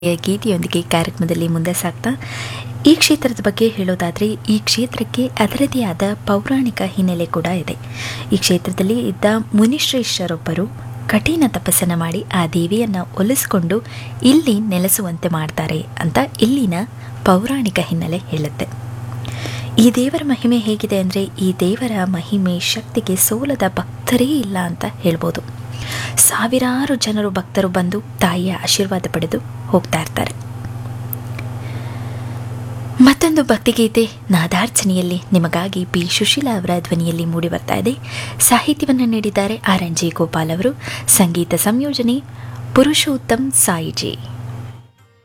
ಗೀತೆಯೊಂದಿಗೆ ಕಾರ್ಯಕ್ರಮದಲ್ಲಿ ಮುಂದೆ ಸಾಗ್ತಾ ಈ ಕ್ಷೇತ್ರದ ಬಗ್ಗೆ ಹೇಳೋದಾದರೆ ಈ ಕ್ಷೇತ್ರಕ್ಕೆ ಅದರದೇ ಆದ ಪೌರಾಣಿಕ ಹಿನ್ನೆಲೆ ಕೂಡ ಇದೆ ಈ ಕ್ಷೇತ್ರದಲ್ಲಿ ಇದ್ದ ಮುನಿಶ್ರೇಷ್ಠರೊಬ್ಬರು ಕಠಿಣ ತಪಸ್ಸನ್ನು ಮಾಡಿ ಆ ದೇವಿಯನ್ನು ಒಲಿಸಿಕೊಂಡು ಇಲ್ಲಿ ನೆಲೆಸುವಂತೆ ಮಾಡ್ತಾರೆ ಅಂತ ಇಲ್ಲಿನ ಪೌರಾಣಿಕ ಹಿನ್ನೆಲೆ ಹೇಳುತ್ತೆ ಈ ದೇವರ ಮಹಿಮೆ ಹೇಗಿದೆ ಅಂದರೆ ಈ ದೇವರ ಮಹಿಮೆ ಶಕ್ತಿಗೆ ಸೋಲದ ಭಕ್ತರೇ ಇಲ್ಲ ಅಂತ ಹೇಳ್ಬೋದು ಸಾವಿರಾರು ಜನರು ಭಕ್ತರು ಬಂದು ತಾಯಿಯ ಆಶೀರ್ವಾದ ಪಡೆದು ಹೋಗ್ತಾ ಇರ್ತಾರೆ ಮತ್ತೊಂದು ಭಕ್ತಿಗೀತೆ ನಾದಾರ್ಚನೆಯಲ್ಲಿ ನಿಮಗಾಗಿ ಪಿ ಸುಶೀಲಾ ಅವರ ಧ್ವನಿಯಲ್ಲಿ ಮೂಡಿ ಬರ್ತಾ ಇದೆ ಸಾಹಿತ್ಯವನ್ನು ನೀಡಿದ್ದಾರೆ ಆರ್ ಎನ್ ಜಿ ಗೋಪಾಲ್ ಅವರು ಸಂಗೀತ ಸಂಯೋಜನೆ ಪುರುಷೋತ್ತಮ್ ಸಾಯಿಜಿ